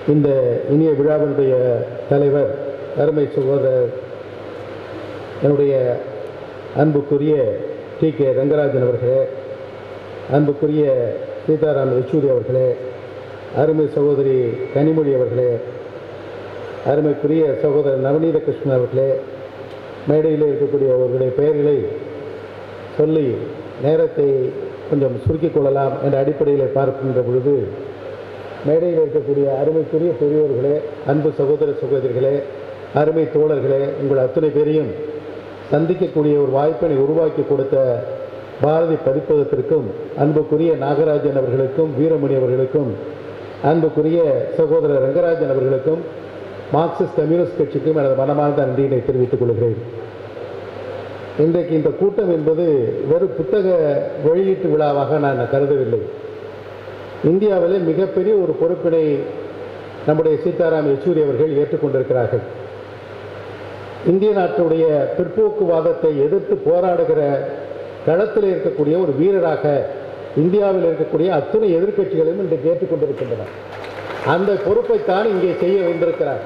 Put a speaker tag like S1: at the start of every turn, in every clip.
S1: இந்த இனிய விழாவினுடைய தலைவர் அருமை சகோதரர் என்னுடைய அன்புக்குரிய டி கே ரங்கராஜன் அவர்களே அன்புக்குரிய சீதாராம் யெச்சூரி அவர்களே அருமை சகோதரி கனிமொழி அவர்களே அருமைக்குரிய சகோதரர் நவநீத கிருஷ்ணன் அவர்களே மேடையில் இருக்கக்கூடிய அவர்களுடைய பெயர்களை சொல்லி நேரத்தை கொஞ்சம் சுருக்கிக் கொள்ளலாம் என்ற அடிப்படையில் பார்க்கின்ற பொழுது மேடையில் இருக்கக்கூடிய அருமைக்குரிய பெரியோர்களே அன்பு சகோதர சகோதரிகளே அருமை தோழர்களே உங்கள் அத்தனை பேரையும் சந்திக்கக்கூடிய ஒரு வாய்ப்பினை உருவாக்கி கொடுத்த பாரதி பதிப்பகத்திற்கும் அன்புக்குரிய நாகராஜன் அவர்களுக்கும் வீரமணி அவர்களுக்கும் அன்புக்குரிய சகோதரர் ரங்கராஜன் அவர்களுக்கும் மார்க்சிஸ்ட் கம்யூனிஸ்ட் கட்சிக்கும் எனது மனமார்ந்த நன்றியினை தெரிவித்துக் கொள்கிறேன் இன்றைக்கு இந்த கூட்டம் என்பது வெறும் புத்தக வெளியீட்டு விழாவாக நான் கருதவில்லை இந்தியாவிலே மிகப்பெரிய ஒரு பொறுப்பினை நம்முடைய சீதாராம் யெச்சூரி அவர்கள் ஏற்றுக்கொண்டிருக்கிறார்கள் இந்திய நாட்டுடைய பிற்போக்குவாதத்தை எதிர்த்து போராடுகிற களத்தில் இருக்கக்கூடிய ஒரு வீரராக இந்தியாவில் இருக்கக்கூடிய அத்துணை எதிர்க்கட்சிகளையும் இன்றைக்கு ஏற்றுக்கொண்டிருக்கின்றன அந்த பொறுப்பைத்தான் இங்கே செய்ய வந்திருக்கிறார்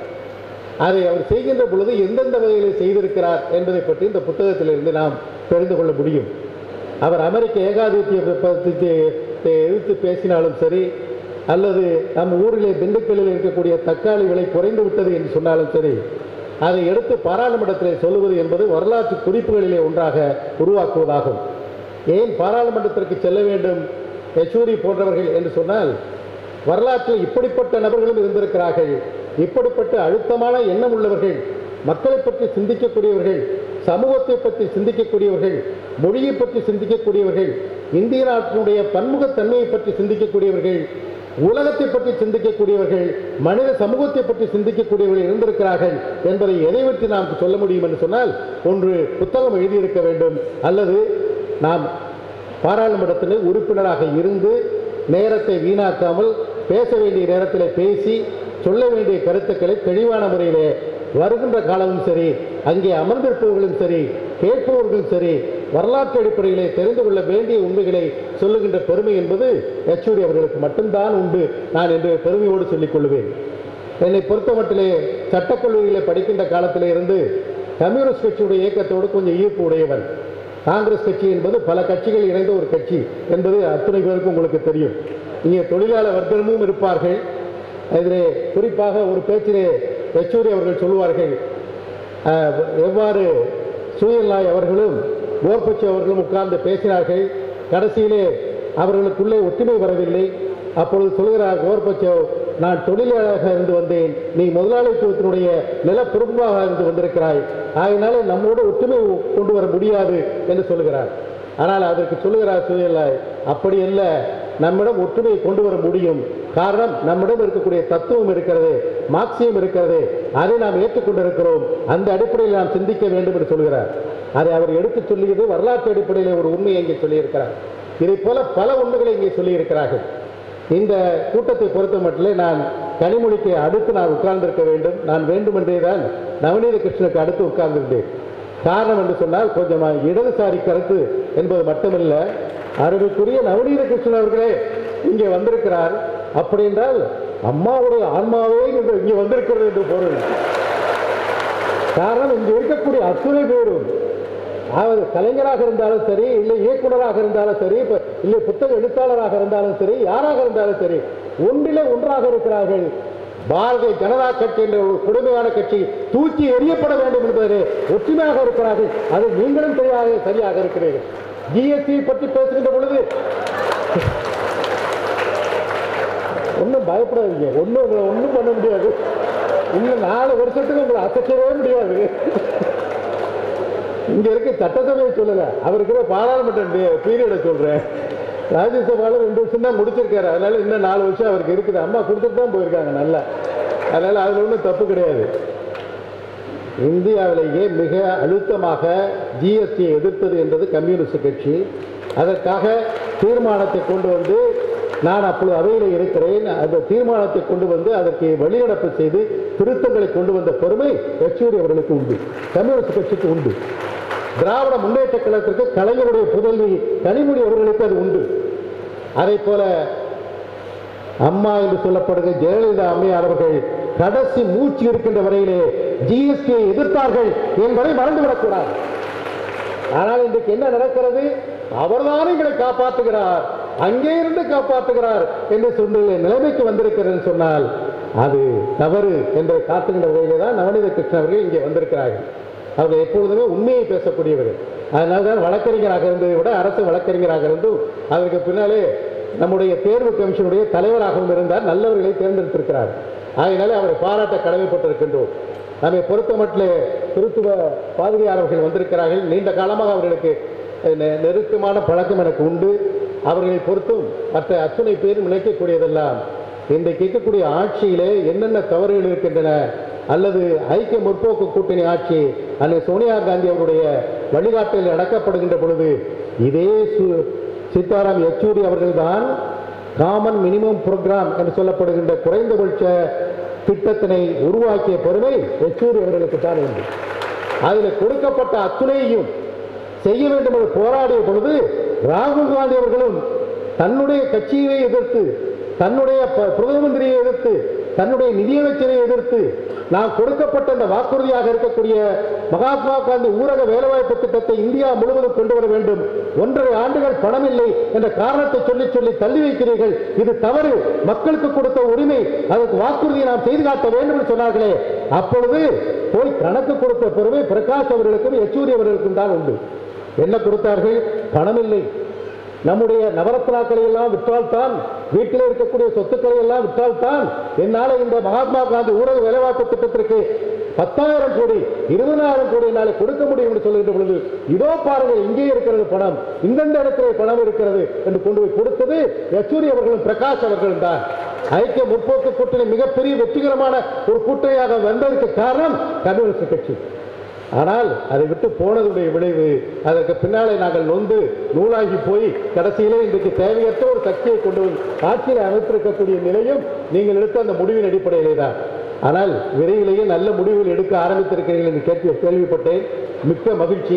S1: அதை அவர் செய்கின்ற பொழுது எந்தெந்த வகையில் செய்திருக்கிறார் என்பதை பற்றி இந்த புத்தகத்திலிருந்து நாம் தெரிந்து கொள்ள முடியும் அவர் அமெரிக்க ஏகாதிபத்தியத்தை எதிர்த்து பேசினாலும் சரி அல்லது நம் ஊரிலே திண்டுக்கல்லில் இருக்கக்கூடிய தக்காளி விலை குறைந்து விட்டது என்று சொன்னாலும் சரி அதை எடுத்து பாராளுமன்றத்தில் சொல்லுவது என்பது வரலாற்று குறிப்புகளிலே ஒன்றாக உருவாக்குவதாகும் ஏன் பாராளுமன்றத்திற்கு செல்ல வேண்டும் யெச்சூரி போன்றவர்கள் என்று சொன்னால் வரலாற்றில் இப்படிப்பட்ட நபர்களும் இருந்திருக்கிறார்கள் இப்படிப்பட்ட அழுத்தமான எண்ணம் உள்ளவர்கள் மக்களை பற்றி சிந்திக்கக்கூடியவர்கள் சமூகத்தை பற்றி சிந்திக்கக்கூடியவர்கள் மொழியை பற்றி சிந்திக்கக்கூடியவர்கள் இந்திய நாட்டினுடைய பன்முகத்தன்மையை பற்றி சிந்திக்கக்கூடியவர்கள் உலகத்தை பற்றி சிந்திக்கக்கூடியவர்கள் மனித சமூகத்தை பற்றி சிந்திக்கக்கூடியவர்கள் இருந்திருக்கிறார்கள் என்பதை எதை பற்றி நாம் சொல்ல முடியும் என்று சொன்னால் ஒன்று புத்தகம் எழுதியிருக்க வேண்டும் அல்லது நாம் பாராளுமன்றத்தில் உறுப்பினராக இருந்து நேரத்தை வீணாக்காமல் பேச வேண்டிய நேரத்தில் பேசி சொல்ல வேண்டிய கருத்துக்களை தெளிவான முறையிலே வருகின்ற காலமும் சரி அங்கே அமர்ந்திருப்பவர்களும் சரி கேட்பவர்களும் சரி வரலாற்று அடிப்படையிலே தெரிந்து கொள்ள வேண்டிய உண்மைகளை சொல்லுகின்ற பெருமை என்பது யச்சூரி அவர்களுக்கு மட்டும்தான் உண்டு நான் என்று பெருமையோடு சொல்லிக் கொள்வேன் என்னை பொறுத்தமட்டிலே சட்டக்கல்லூரியில் படிக்கின்ற காலத்திலே இருந்து கம்யூனிஸ்ட் கட்சியுடைய இயக்கத்தோடு கொஞ்சம் ஈர்ப்பு உடையவன் காங்கிரஸ் கட்சி என்பது பல கட்சிகள் இணைந்த ஒரு கட்சி என்பது அத்தனை பேருக்கும் உங்களுக்கு தெரியும் இங்கே தொழிலாளர் வர்க்கமும் இருப்பார்கள் இதிலே குறிப்பாக ஒரு பேச்சிலே யச்சூரி அவர்கள் சொல்லுவார்கள் அஹ், எவ்வாறு சூயல்லாய் அவர்களும் கோர்பச்சு அவர்களும் உட்கார்ந்து பேசினார்கள் கடைசியிலே அவர்களுக்குள்ளே ஒற்றுமை வரவில்லை அப்பொழுது சொல்கிறார் கோர்பச்சோ நான் தொழிலாளராக இருந்து வந்தேன் நீ முதலாளித்துவத்தினுடைய நிலப்பிரபுவாக இருந்து வந்திருக்கிறாய் ஆகையினால நம்மோடு ஒற்றுமை கொண்டு வர முடியாது என்று சொல்லுகிறார் ஆனால் அதற்கு சொல்லுகிறார் சூழலாய் அப்படி அல்ல நம்மிடம் ஒற்றுமையை கொண்டு வர முடியும் காரணம் நம்மிடம் இருக்கக்கூடிய தத்துவம் இருக்கிறது மார்க்சியம் இருக்கிறது அதை நாம் ஏற்றுக்கொண்டிருக்கிறோம் அந்த அடிப்படையில் நாம் சிந்திக்க வேண்டும் என்று சொல்கிறார் அதை அவர் எடுத்துச் சொல்லியது வரலாற்று அடிப்படையில் ஒரு உண்மையை இங்கே சொல்லியிருக்கிறார் இதைப் போல பல உண்மைகளை இங்கே சொல்லியிருக்கிறார்கள் இந்த கூட்டத்தை பொறுத்த மட்டிலே நான் கனிமொழிக்கு அடுத்து நான் உட்கார்ந்திருக்க வேண்டும் நான் வேண்டுமென்றே தான் நவநீத கிருஷ்ணனுக்கு அடுத்து உட்கார்ந்திருந்தேன் காரணம் என்று சொன்னால் கொஞ்சம் இடதுசாரி கருத்து என்பது மட்டுமல்ல அருமைக்குரிய நவநீத கிருஷ்ணன் அவர்களே இங்கே வந்திருக்கிறார் அப்படி என்றால் அம்மாவுடைய ஆன்மாவே இங்கு இங்கே வந்திருக்கிறது என்று பொருள் காரணம் இங்கே இருக்கக்கூடிய அத்துணை பேரும் அதாவது கலைஞராக இருந்தாலும் சரி இல்லை இயக்குனராக இருந்தாலும் சரி இப்ப இல்லை புத்தக எழுத்தாளராக இருந்தாலும் சரி யாராக இருந்தாலும் சரி ஒன்றிலே ஒன்றாக இருக்கிறார்கள் பாரதிய ஜனதா கட்சி என்ற ஒரு கொடுமையான கட்சி தூக்கி எறியப்பட வேண்டும் என்பதிலே ஒற்றுமையாக இருக்கிறார்கள் அது நீங்களும் சரியாக சரியாக இருக்கிறீர்கள் ஜிஎஸ்டி பற்றி பேசுகின்ற பொழுது ஒன்றும் பயப்படாதீங்க ஒன்றும் உங்களை ஒன்றும் பண்ண முடியாது இன்னும் நாலு வருஷத்துக்கு உங்களை அசைக்கவே முடியாது இங்க இருக்க சட்டசபையை சொல்லல அவருக்கு பாராளுமன்ற பீரியடை சொல்றேன் ராஜ்யசபால ரெண்டு வருஷம் தான் முடிச்சிருக்காரு அதனால இன்னும் நாலு வருஷம் அவருக்கு இருக்குது அம்மா கொடுத்துட்டு தான் போயிருக்காங்க நல்லா அதனால அதுல ஒன்றும் தப்பு கிடையாது இந்தியாவிலேயே மிக அழுத்தமாக ஜிஎஸ்டியை எதிர்த்தது என்பது கம்யூனிஸ்ட் கட்சி அதற்காக தீர்மானத்தை கொண்டு வந்து நான் அப்பொழுது அவையில் இருக்கிறேன் அந்த தீர்மானத்தை கொண்டு வந்து அதற்கு வெளிநடப்பு செய்து திருத்தங்களை கொண்டு வந்த பெருமை யெச்சூரி அவர்களுக்கு உண்டு கம்யூனிஸ்ட் கட்சிக்கு உண்டு திராவிட முன்னேற்ற கழகத்திற்கு கலைஞருடைய புதல்வி கனிமொழி அவர்களுக்கு அது உண்டு அதை போல அம்மா என்று சொல்லப்படுகிற ஜெயலலிதா அம்மையார் அவர்கள் கடைசி மூச்சு இருக்கின்ற வரையிலே ஜிஎஸ்டியை எதிர்த்தார்கள் என்பதை மறந்துவிடக்கூடாது ஆனால் இன்றைக்கு என்ன நடக்கிறது அவர்தான் எங்களை காப்பாற்றுகிறார் அங்கே இருந்து காப்பாற்றுகிறார் என்று சொல்லுகிற நிலைமைக்கு வந்திருக்கிறது சொன்னால் அது தவறு என்று காட்டுகின்ற வகையிலே தான் நவநீத கிருஷ்ணன் அவர்கள் இங்கே வந்திருக்கிறார்கள் அவர்கள் எப்பொழுதுமே உண்மையை பேசக்கூடியவர்கள் அதனால தான் வழக்கறிஞராக இருந்ததை விட அரசு வழக்கறிஞராக இருந்தும் அதற்கு பின்னாலே நம்முடைய தேர்வு கமிஷனுடைய தலைவராகவும் இருந்தார் நல்லவர்களை தேர்ந்தெடுத்திருக்கிறார் ஆகையினாலே அவரை பாராட்ட கடமைப்பட்டிருக்கின்றோம் நம்மை பொறுத்த மட்டில் திருத்துவ பாதுகையாளர்கள் வந்திருக்கிறார்கள் நீண்ட காலமாக அவர்களுக்கு நெ- நெருக்கமான பழக்கம் எனக்கு உண்டு அவர்களை பொறுத்தும் மற்ற அத்துணை பேரும் நினைக்கக்கூடியதெல்லாம் இன்றைக்கு இருக்கக்கூடிய ஆட்சியிலே என்னென்ன தவறுகள் இருக்கின்றன அல்லது ஐக்கிய முற்போக்கு கூட்டணி ஆட்சி அன்னை சோனியா காந்தி அவருடைய வழிகாட்டில் நடக்கப்படுகின்ற பொழுது இதே சு- சீதாராம் யெச்சூரி அவர்கள்தான் காமன் மினிமம் புரோகிராம் என்று சொல்லப்படுகின்ற குறைந்தபட்ச திட்டத்தினை உருவாக்கிய பெருமை யெச்சூரி அவர்களுக்கு தான் உண்டு அதில் கொடுக்கப்பட்ட அத்துணையையும் செய்ய வேண்டும் என்று போராடிய பொழுது ராகுல் காந்தி அவர்களும் தன்னுடைய கட்சியை எதிர்த்து தன்னுடைய ப- பிரதம மந்திரியை எதிர்த்து தன்னுடைய நிதியமைச்சரை எதிர்த்து நான் கொடுக்கப்பட்ட அந்த வாக்குறுதியாக இருக்கக்கூடிய மகாத்மா காந்தி ஊரக வேலைவாய்ப்பு திட்டத்தை இந்தியா முழுவதும் கொண்டு வர வேண்டும் ஒன்றரை ஆண்டுகள் பணம் இல்லை என்ற காரணத்தை சொல்லி சொல்லி தள்ளி வைக்கிறீர்கள் இது தவறு மக்களுக்கு கொடுத்த உரிமை அதற்கு வாக்குறுதியை நாம் செய்து காட்ட வேண்டும் என்று சொன்னார்களே அப்பொழுது போய் கணக்கு கொடுத்த பெருமை பிரகாஷ் அவர்களுக்கும் யெச்சூரி அவர்களுக்கும் தான் உண்டு என்ன கொடுத்தார்கள் பணம் இல்லை நம்முடைய நவரத்னாக்களை எல்லாம் விற்றால்தான் வீட்டில் இருக்கக்கூடிய சொத்துக்களை எல்லாம் விற்றால்தான் என்னால் இந்த மகாத்மா காந்தி ஊரக வேலைவாய்ப்பு திட்டத்திற்கு பத்தாயிரம் கோடி இருபதாயிரம் கோடி என்னால் கொடுக்க முடியும் என்று சொல்லுகின்ற பொழுது இதோ பாருங்கள் இங்கே இருக்கிறது பணம் இந்தந்த இடத்திலே பணம் இருக்கிறது என்று கொண்டு போய் கொடுத்தது யச்சூரி அவர்களும் பிரகாஷ் அவர்களும் தான் ஐக்கிய முற்போக்கு கூட்டணி மிகப்பெரிய வெற்றிகரமான ஒரு கூட்டணியாக வந்ததற்கு காரணம் கம்யூனிஸ்ட் கட்சி ஆனால் அதை விட்டு போனதுடைய விளைவு அதற்கு பின்னாலே நாங்கள் நொந்து நூலாகி போய் கடைசியிலே இன்றைக்கு தேவையற்ற ஒரு சக்தியை கொண்டு வந்து ஆட்சியில் அமைத்திருக்கக்கூடிய நிலையும் நீங்கள் எடுத்த அந்த முடிவின் அடிப்படையிலே தான் ஆனால் விரைவிலேயே நல்ல முடிவுகள் எடுக்க ஆரம்பித்திருக்கிறீர்கள் என்று கேள்வி கேள்விப்பட்டேன் மிக்க மகிழ்ச்சி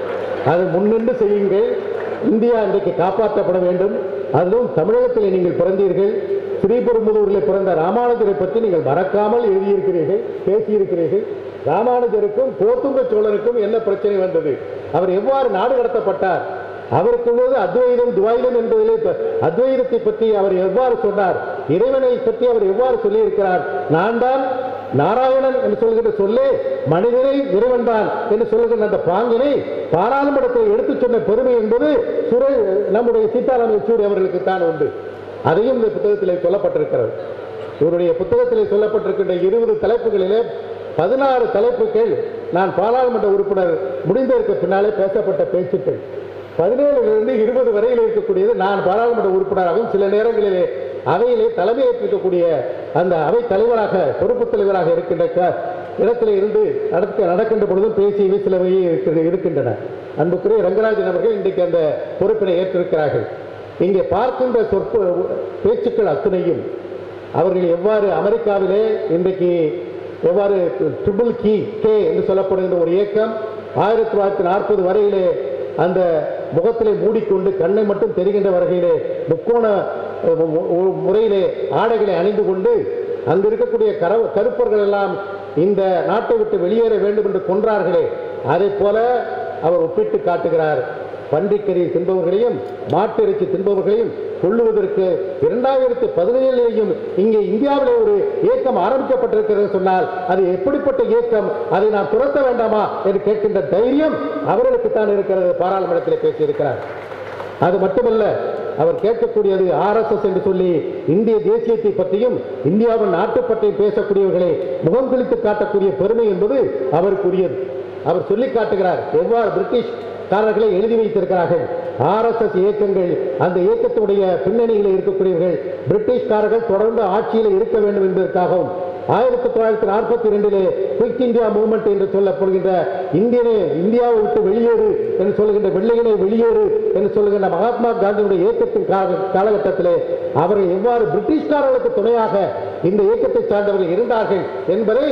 S1: அதை முன்னின்று செய்யுங்கள் இந்தியா இன்றைக்கு காப்பாற்றப்பட வேண்டும் அதிலும் தமிழகத்தில் நீங்கள் பிறந்தீர்கள் ஸ்ரீபெரும்புதூரில் பிறந்த ராமானுஜரை பற்றி நீங்கள் மறக்காமல் எழுதியிருக்கிறீர்கள் பேசியிருக்கிறீர்கள் ராமானுஜருக்கும் போத்துங்க சோழருக்கும் என்ன பிரச்சனை வந்தது அவர் எவ்வாறு நாடு கடத்தப்பட்டார் அவருக்கு உள்ளது அத்வைதம் துவைதம் என்பதிலே ப- அத்வைதத்தை பற்றி அவர் எவ்வாறு சொன்னார் இறைவனை பற்றி அவர் எவ்வாறு சொல்லியிருக்கிறார் நான் தான் நாராயணன் என்று சொல்கின்ற சொல்லே மனிதனை இறைவன் தான் என்று சொல்லுகின்ற அந்த பாங்கினை பாராளுமன்றத்தில் எடுத்துச் சொன்ன பெருமை என்பது சுரை நம்முடைய சீதாராம் யெச்சூரி அவர்களுக்கு தான் உண்டு அதையும் இந்த புத்தகத்திலே சொல்லப்பட்டிருக்கிறது இவருடைய புத்தகத்திலே சொல்லப்பட்டிருக்கின்ற இருபது தலைப்புகளிலே பதினாறு தலைப்புகள் நான் பாராளுமன்ற உறுப்பினர் முடிந்ததற்கு பின்னாலே பேசப்பட்ட பேச்சுக்கள் பதினேழுலிருந்து இருபது வரையில் இருக்கக்கூடியது நான் பாராளுமன்ற உறுப்பினராகவும் சில நேரங்களிலே அவையிலே தலைமையேற்றிருக்கக்கூடிய அந்த அவை தலைவராக பொறுப்பு தலைவராக இருக்கின்ற க- இடத்திலே இருந்து நடக்க நடக்கின்ற பொழுதும் பேசியவை சிலவை இருக்கின்ற- இருக்கின்றன அன்புக்குரிய ரங்கராஜன் அவர்கள் இன்றைக்கு அந்த பொறுப்பினை ஏற்றிருக்கிறார்கள் இங்கே பார்க்கின்ற சொற்ப பேச்சுக்கள் அத்துணையும் அவர்கள் எவ்வாறு அமெரிக்காவிலே இன்றைக்கு எவ்வாறு ட்ரிபிள் கீ கே என்று சொல்லப்படுகின்ற ஒரு இயக்கம் ஆயிரத்தி தொள்ளாயிரத்தி நாற்பது வரையிலே அந்த முகத்திலே மூடிக்கொண்டு கண்ணை மட்டும் தெரிகின்ற வகையிலே முக்கோண அஹ், மு- மு- முறையிலே ஆடைகளை அணிந்து கொண்டு அங்கு இருக்கக்கூடிய கர கருப்பர்கள் எல்லாம் இந்த நாட்டை விட்டு வெளியேற வேண்டும் என்று கொன்றார்களே அதை போல அவர் ஒப்பிட்டு காட்டுகிறார் பன்றிக்கறி தின்பவர்களையும் மாட்டிறைச்சி தின்பவர்களையும் கொள்ளுவதற்கு இரண்டாயிரத்தி பதினேழிலேயும் இங்கே இந்தியாவிலே ஒரு இயக்கம் ஆரம்பிக்கப்பட்டிருக்கிறது சொன்னால் அது எப்படிப்பட்ட இயக்கம் அதை நாம் துரத்த வேண்டாமா என்று கேட்கின்ற தைரியம் அவர்களுக்கு தான் இருக்கிறது பாராளுமன்றத்தில் பேசியிருக்கிறார் அது மட்டுமல்ல அவர் கேட்கக்கூடியது ஆர்எஸ்எஸ் என்று சொல்லி இந்திய தேசியத்தை பற்றியும் இந்தியாவின் நாட்டுப்பற்றையும் பேசக்கூடியவர்களை முகம் குளித்து காட்டக்கூடிய பெருமை என்பது அவருக்குரியது அவர் சொல்லி காட்டுகிறார் எவ்வாறு பிரிட்டிஷ் காரர்களை எழுதி வைத்திருக்கிறார்கள் ஆர்எஸ்எஸ் இயக்கங்கள் அந்த இயக்கத்துடைய பின்னணியில் இருக்கக்கூடியவர்கள் பிரிட்டிஷ்காரர்கள் தொடர்ந்து ஆட்சியில் இருக்க வேண்டும் என்பதற்காகவும் ஆயிரத்தி தொள்ளாயிரத்தி நாற்பத்தி ரெண்டிலே குவிக் இந்தியா மூவ்மெண்ட் என்று சொல்லப்படுகின்ற இந்தியனே இந்தியாவை விட்டு வெளியேறு என்று சொல்லுகின்ற வெள்ளையனே வெளியேறு என்று சொல்லுகின்ற மகாத்மா காந்தியுடைய இயக்கத்தின் கால- காலகட்டத்திலே அவர்கள் எவ்வாறு பிரிட்டிஷ்காரர்களுக்கு துணையாக இந்த இயக்கத்தை சார்ந்தவர்கள் இருந்தார்கள் என்பதை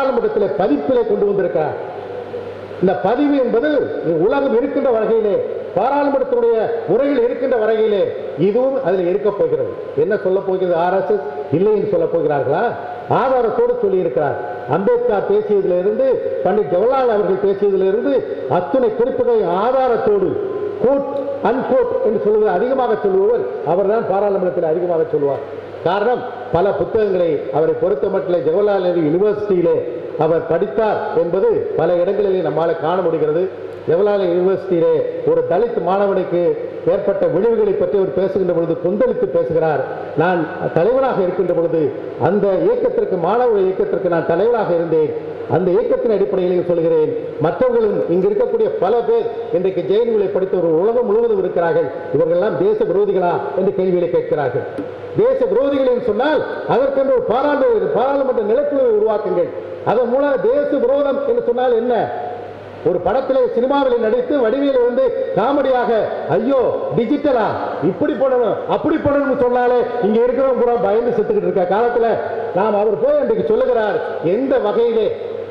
S1: பாராளுமன்றத்திலே பதிப்பிலே கொண்டு வந்திருக்கிறார் இந்த பதிவு என்பது உலகம் இருக்கின்ற வகையிலே பாராளுமன்றத்தினுடைய முறையில் இருக்கின்ற வரையிலே இதுவும் அதில் இருக்க போகிறது என்ன சொல்ல போகிறது ஆர்எஸ்எஸ் இல்லை என்று சொல்ல போகிறார்களா ஆதாரத்தோடு சொல்லி இருக்கிறார் அம்பேத்கர் பேசியதிலிருந்து பண்டிட் ஜவஹர்லால் அவர்கள் பேசியதிலிருந்து அத்துணை குறிப்புகளை ஆதாரத்தோடு கோட் அன்கோட் என்று சொல்வது அதிகமாக சொல்லுபவர் அவர்தான் பாராளுமன்றத்தில் அதிகமாக சொல்லுவார் காரணம் பல புத்தகங்களை அவரை பொறுத்த மட்டும் ஜவஹர்லால் நேரு யூனிவர்சிட்டியிலே அவர் படித்தார் என்பது பல இடங்களிலே நம்மால் காண முடிகிறது ஜவஹர்லால் யூனிவர்சிட்டியிலே ஒரு தலித் மாணவனுக்கு ஏற்பட்ட விளைவுகளை பற்றி அவர் பேசுகின்ற பொழுது கொந்தளித்து பேசுகிறார் நான் தலைவராக இருக்கின்ற பொழுது அந்த இயக்கத்திற்கு மாணவர் இயக்கத்திற்கு நான் தலைவராக இருந்தேன் அந்த இயக்கத்தின் அடிப்படையில் சொல்கிறேன் மற்றவர்களும் இங்கு இருக்கக்கூடிய பல பேர் இன்றைக்கு ஜெயின்களை படித்தவர் உலகம் முழுவதும் இருக்கிறார்கள் இவர்களெல்லாம் தேச விரோதிகளா என்று கேள்விகளை கேட்கிறார்கள் தேச விரோதிகள் என்று சொன்னால் அதற்கென்று ஒரு பாராளுமன்ற பாராளுமன்ற நிலக்குழுவை உருவாக்குங்கள் அதன் மூலம் தேச விரோதம் என்று சொன்னால் என்ன ஒரு படத்திலே சினிமாவில் நடித்து வடிவேலு வந்து காமெடியாக ஐயோ டிஜிட்டலா இப்படி பண்ணணும் அப்படி பண்ணணும்னு சொன்னாலே இங்க இருக்கிறவங்க பூரா பயந்து செத்துக்கிட்டு இருக்க காலத்துல நாம் அவர் போய் அன்றைக்கு சொல்லுகிறார் எந்த வகையிலே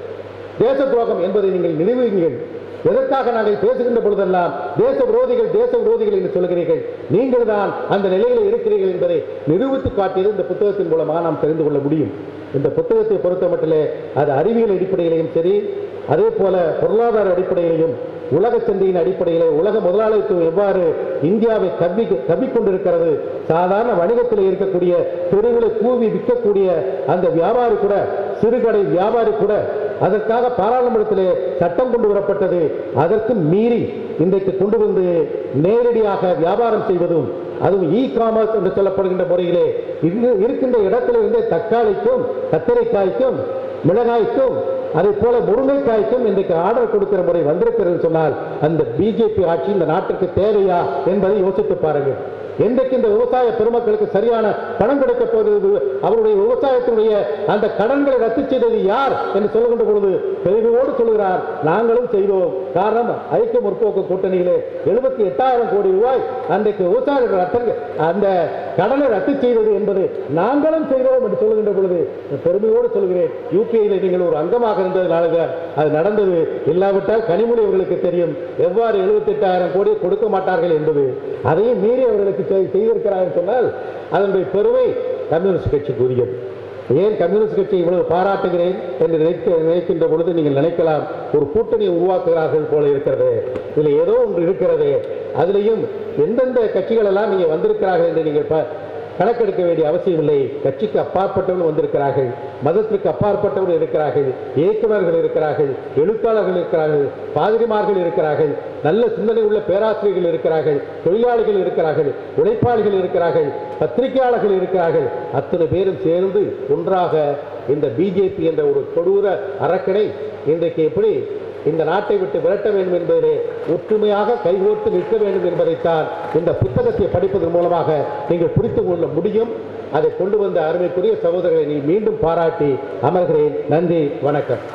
S1: தேச துரோகம் என்பதை நீங்கள் நினைவுங்கள் எதற்காக நாங்கள் பேசுகின்ற பொழுதெல்லாம் தேச விரோதிகள் தேச விரோதிகள் என்று சொல்கிறீர்கள் நீங்கள் தான் அந்த நிலையில் இருக்கிறீர்கள் என்பதை நிரூபித்து காட்டியது இந்த புத்தகத்தின் மூலமாக நாம் தெரிந்து கொள்ள முடியும் இந்த புத்தகத்தை பொறுத்த மட்டிலே அது அறிவியல் அடிப்படையிலையும் சரி அதே போல பொருளாதார அடிப்படையிலையும் உலக சந்தையின் அடிப்படையிலே உலக முதலாளித்துவம் எவ்வாறு இந்தியாவை கவ்வி கவ்விக்கொண்டிருக்கிறது சாதாரண வணிகத்தில் இருக்கக்கூடிய தெருவில் கூவி விற்கக்கூடிய அந்த வியாபாரி கூட சிறுகடை வியாபாரி கூட அதற்காக பாராளுமன்றத்திலே சட்டம் கொண்டு வரப்பட்டது அதற்கு மீறி இன்றைக்கு கொண்டு வந்து நேரடியாக வியாபாரம் செய்வதும் அதுவும் இ காமர்ஸ் என்று சொல்லப்படுகின்ற முறையிலே இங்கு இருக்கின்ற இடத்துல இருந்தே தக்காளிக்கும் கத்தரிக்காய்க்கும் மிளகாய்க்கும் அதே போல முருங்கைக்காய்க்கும் இன்றைக்கு ஆர்டர் கொடுக்கிற முறை வந்திருக்கிறது சொன்னால் அந்த பிஜேபி ஆட்சி இந்த நாட்டிற்கு தேவையா என்பதை யோசித்து பாருங்கள் என்றைக்கு இந்த விவசாய பெருமக்களுக்கு சரியான பணம் கொடுக்க போகிறது அவருடைய விவசாயத்தினுடைய அந்த கடன்களை ரத்து செய்தது யார் என்று சொல்லுகின்ற பொழுது பெருமையோடு சொல்கிறார் நாங்களும் செய்தோம் காரணம் ஐக்கிய முற்போக்கு கூட்டணியிலே எழுபத்தி எட்டாயிரம் கோடி ரூபாய் அன்றைக்கு விவசாயிகள் ரத்து அந்த கடனை ரத்து செய்தது என்பது நாங்களும் செய்தோம் என்று சொல்லுகின்ற பொழுது பெருமையோடு சொல்கிறேன் யூபிஐயில் நீங்கள் ஒரு அங்கமாக இருந்ததுனால தான் அது நடந்தது இல்லாவிட்டால் கனிமொழி அவர்களுக்கு தெரியும் எவ்வாறு எழுபத்தி எட்டாயிரம் கோடி கொடுக்க மாட்டார்கள் என்பது அதையும் மீறி அவர்களுக்கு செய்- செய்திருக்கிறார்கள் சொன்னால் அதனுடைய பெருமை கம்யூனிஸ்ட் கட்சிக்கு உரியது ஏன் கம்யூனிஸ்ட் கட்சி இவ்வளவு பாராட்டுகிறேன் என்று நினைக்க நினைக்கின்ற பொழுது நீங்கள் நினைக்கலாம் ஒரு கூட்டணி உருவாக்குகிறார்கள் போல இருக்கிறது இதில் ஏதோ ஒன்று இருக்கிறது அதிலையும் எந்தெந்த கட்சிகள் எல்லாம் நீங்கள் வந்திருக்கிறார்கள் என்று நீங்கள் ப- கணக்கெடுக்க வேண்டிய அவசியம் இல்லை கட்சிக்கு அப்பாற்பட்டவர்கள் வந்திருக்கிறார்கள் மதத்திற்கு அப்பாற்பட்டவர்கள் இருக்கிறார்கள் இயக்குநர்கள் இருக்கிறார்கள் எழுத்தாளர்கள் இருக்கிறார்கள் பாதிரிமார்கள் இருக்கிறார்கள் நல்ல சிந்தனை உள்ள பேராசிரியர்கள் இருக்கிறார்கள் தொழிலாளிகள் இருக்கிறார்கள் உழைப்பாளிகள் இருக்கிறார்கள் பத்திரிகையாளர்கள் இருக்கிறார்கள் அத்தனை பேரும் சேர்ந்து ஒன்றாக இந்த பிஜேபி என்ற ஒரு கொடூர அரக்கனை இன்றைக்கு எப்படி இந்த நாட்டை விட்டு விரட்ட வேண்டும் என்பதிலே ஒற்றுமையாக கைகோர்த்து நிற்க வேண்டும் என்பதைத்தான் இந்த புத்தகத்தை படிப்பதன் மூலமாக நீங்கள் புரிந்து கொள்ள முடியும் அதை கொண்டு வந்த அருமைக்குரிய சகோதரர்களை நீ மீண்டும் பாராட்டி அமர்கிறேன் நன்றி வணக்கம்